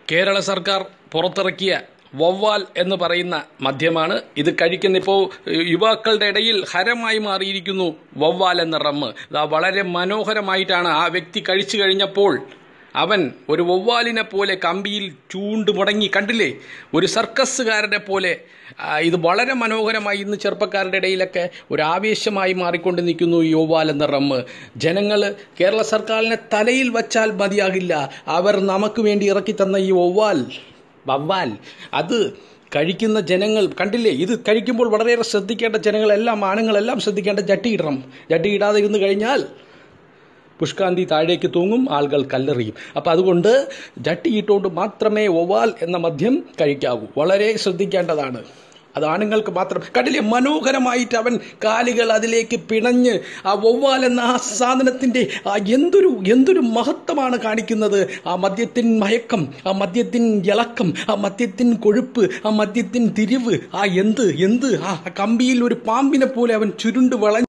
കേരള സർക്കാർ പുറത്തിറക്കിയ വവ്വാൽ എന്ന് പറയുന്ന മദ്യമാണ് ഇത് കഴിക്കുന്ന ഇപ്പോൾ യുവാക്കളുടെ ഇടയിൽ ഹരമായി മാറിയിരിക്കുന്നു വവ്വാൽ എന്ന റമ്മ് ഇതാ വളരെ മനോഹരമായിട്ടാണ് ആ വ്യക്തി കഴിച്ചു കഴിഞ്ഞപ്പോൾ അവൻ ഒരു വവ്വാലിനെ പോലെ കമ്പിയിൽ ചൂണ്ട് മുടങ്ങി കണ്ടില്ലേ ഒരു സർക്കസുകാരനെ പോലെ ആ, ഇത് വളരെ മനോഹരമായി ഇന്ന് ചെറുപ്പക്കാരുടെ ഇടയിലൊക്കെ ഒരു ആവേശമായി മാറിക്കൊണ്ട് നിൽക്കുന്നു ഈ വവ്വാൽ എന്ന റമ്മ് ജനങ്ങൾ കേരള സർക്കാരിനെ തലയിൽ വച്ചാൽ മതിയാകില്ല അവർ നമുക്ക് വേണ്ടി ഇറക്കി തന്ന ഈ വവ്വാൽ വവ്വാൽ അത് കഴിക്കുന്ന ജനങ്ങൾ കണ്ടില്ലേ ഇത് കഴിക്കുമ്പോൾ വളരെയേറെ ശ്രദ്ധിക്കേണ്ട ജനങ്ങളെല്ലാം ആണുങ്ങളെല്ലാം ശ്രദ്ധിക്കേണ്ട ജട്ടി ഇടണം ജട്ടി ഇടാതെ ഇരുന്ന് കഴിഞ്ഞാൽ പുഷ്കാന്തി താഴേക്ക് തൂങ്ങും ആളുകൾ കല്ലെറിയും അപ്പം അതുകൊണ്ട് ജട്ടി ഇട്ടുകൊണ്ട് മാത്രമേ ഒവാൽ എന്ന മദ്യം കഴിക്കാവൂ വളരെ ശ്രദ്ധിക്കേണ്ടതാണ് അത് ആണുങ്ങൾക്ക് മാത്രം കണ്ടില്ലേ മനോഹരമായിട്ട് അവൻ കാലുകൾ അതിലേക്ക് പിണഞ്ഞ് ആ വവ്വാൽ എന്ന ആ സാധനത്തിൻ്റെ ആ എന്തൊരു എന്തൊരു മഹത്വമാണ് കാണിക്കുന്നത് ആ മദ്യത്തിൻ മയക്കം ആ മദ്യത്തിൻ ഇളക്കം ആ മദ്യത്തിൻ കൊഴുപ്പ് ആ മദ്യത്തിൻ തിരിവ് ആ എന്ത് എന്ത് ആ കമ്പിയിൽ ഒരു പാമ്പിനെ പോലെ അവൻ ചുരുണ്ട് വളഞ്ഞ്